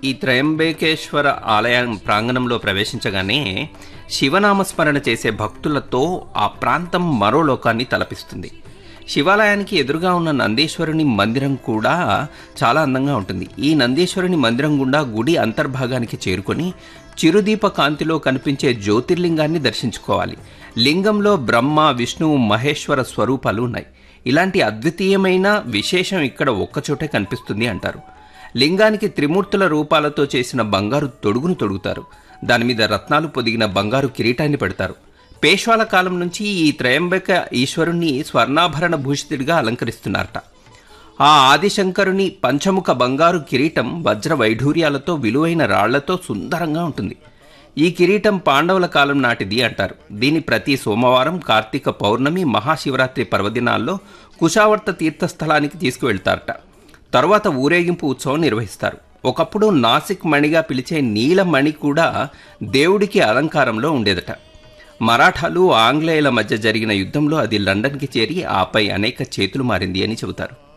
ఈ త్రయంబకేశ్వర ఆలయం ప్రాంగణంలో ప్రవేశించగానే శివనామస్మరణ చేసే భక్తులతో ఆ ప్రాంతం మరో లోకాన్ని తలపిస్తుంది శివాలయానికి ఎదురుగా ఉన్న నందీశ్వరుని మందిరం కూడా చాలా అందంగా ఉంటుంది ఈ నందీశ్వరుని మందిరం గుండా గుడి అంతర్భాగానికి చేరుకొని చిరుదీప కాంతిలో కనిపించే జ్యోతిర్లింగాన్ని దర్శించుకోవాలి లింగంలో బ్రహ్మ విష్ణువు మహేశ్వర స్వరూపాలు ఉన్నాయి ఇలాంటి అద్వితీయమైన విశేషం ఇక్కడ ఒక్కచోటే కనిపిస్తుంది అంటారు లింగానికి త్రిమూర్తుల రూపాలతో చేసిన బంగారు తొడుగును తొడుగుతారు దాని మీద రత్నాలు పొదిగిన బంగారు కిరీటాన్ని పెడతారు పేష్వాల కాలం నుంచి ఈ త్రయంబక ఈశ్వరుణ్ణి స్వర్ణాభరణ భూషితుడిగా అలంకరిస్తున్నారట ఆ ఆదిశంకరుని పంచముఖ బంగారు కిరీటం వజ్ర వైఢూర్యాలతో విలువైన రాళ్లతో సుందరంగా ఉంటుంది ఈ కిరీటం పాండవుల కాలం నాటిది అంటారు దీని ప్రతి సోమవారం కార్తీక పౌర్ణమి మహాశివరాత్రి పర్వదినాల్లో కుశావర్త తీర్థస్థలానికి తీసుకువెళ్తారట తర్వాత ఊరేగింపు ఉత్సవం నిర్వహిస్తారు ఒకప్పుడు నాసిక్ మణిగా పిలిచే నీలమణి కూడా దేవుడికి అలంకారంలో ఉండేదట మరాఠాలు ఆంగ్లేయుల మధ్య జరిగిన యుద్ధంలో అది లండన్కి చేరి ఆపై అనేక చేతులు మారింది అని చెబుతారు